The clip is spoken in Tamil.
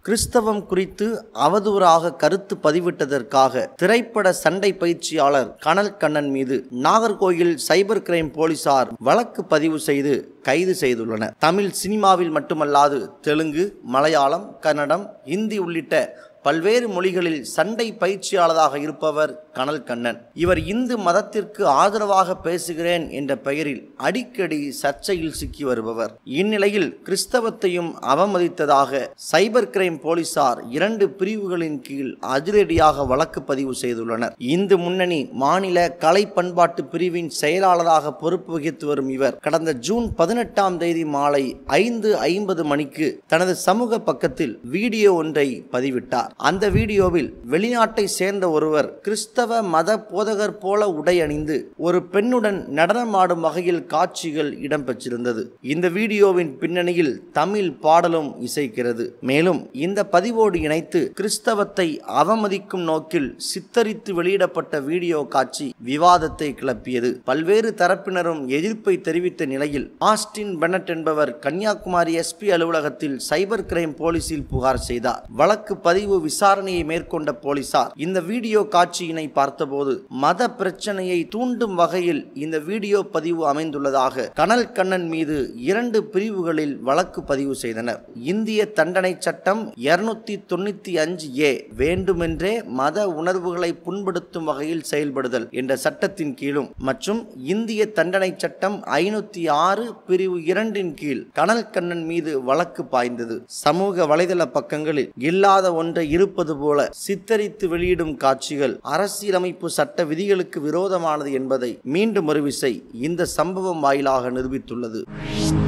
கிறிஸ்தவம் குறித்து அவதூறாக கருத்து பதிவிட்டதற்காக திரைப்பட சண்டை பயிற்சியாளர் கனல் கண்ணன் மீது நாகர்கோயில் சைபர் கிரைம் போலீசார் வழக்கு பதிவு செய்து கைது செய்துள்ளனர் தமிழ் சினிமாவில் மட்டுமல்லாது தெலுங்கு மலையாளம் கன்னடம் இந்தி உள்ளிட்ட பல்வேறு மொழிகளில் சண்டை பயிற்சியாளராக இருப்பவர் கனல் கண்ணன் இவர் இந்து மதத்திற்கு ஆதரவாக பேசுகிறேன் என்ற பெயரில் அடிக்கடி சர்ச்சையில் சிக்கி வருபவர் இந்நிலையில் கிறிஸ்தவத்தையும் அவமதித்ததாக சைபர் கிரைம் போலீசார் இரண்டு பிரிவுகளின் கீழ் அதிரடியாக வழக்கு பதிவு செய்துள்ளனர் இந்து முன்னணி மாநில கலை பண்பாட்டு பிரிவின் செயலாளராக பொறுப்பு வகித்து வரும் இவர் கடந்த ஜூன் பதினெட்டாம் தேதி மாலை ஐந்து ஐம்பது மணிக்கு தனது சமூக பக்கத்தில் வீடியோ ஒன்றை பதிவிட்டார் அந்த வீடியோவில் வெளிநாட்டை சேர்ந்த ஒருவர் கிறிஸ்தவ மத போதகர் போல உடை அணிந்து ஒரு பெண்ணுடன் நடனமாடும் வகையில் காட்சிகள் இடம்பெற்றிருந்தது இந்த வீடியோவின் பின்னணியில் தமிழ் பாடலும் இசைக்கிறது மேலும் இந்த பதிவோடு இணைத்து கிறிஸ்தவத்தை அவமதிக்கும் நோக்கில் சித்தரித்து வெளியிடப்பட்ட வீடியோ காட்சி விவாதத்தை கிளப்பியது பல்வேறு தரப்பினரும் எதிர்ப்பை தெரிவித்த நிலையில் ஆஸ்டின் பெனட் என்பவர் கன்னியாகுமரி எஸ்பி அலுவலகத்தில் சைபர் கிரைம் போலீசில் புகார் செய்தார் வழக்கு பதிவு விசாரணையை மேற்கொண்ட போலீசார் இந்த வீடியோ காட்சியினை பார்த்தபோது மத பிரச்சனையை தூண்டும் வகையில் இந்த வீடியோ பதிவு அமைந்துள்ளதாக கனல் கண்ணன் மீது இரண்டு பிரிவுகளில் வழக்கு பதிவு செய்தனர் இந்திய தண்டனை சட்டம் இருநூத்தி தொண்ணூத்தி அஞ்சு ஏ வேண்டுமென்றே மத உணர்வுகளை புண்படுத்தும் வகையில் செயல்படுதல் என்ற சட்டத்தின் கீழும் மற்றும் இந்திய தண்டனை சட்டம் ஐநூத்தி ஆறு பிரிவு இரண்டின் கீழ் கனல் கண்ணன் மீது வழக்கு பாய்ந்தது சமூக வலைதள பக்கங்களில் இல்லாத ஒன்றை இருப்பது போல சித்தரித்து வெளியிடும் காட்சிகள் அரசியலமைப்பு சட்ட விதிகளுக்கு விரோதமானது என்பதை மீண்டும் ஒரு விசை இந்த சம்பவம் வாயிலாக நிரூபித்துள்ளது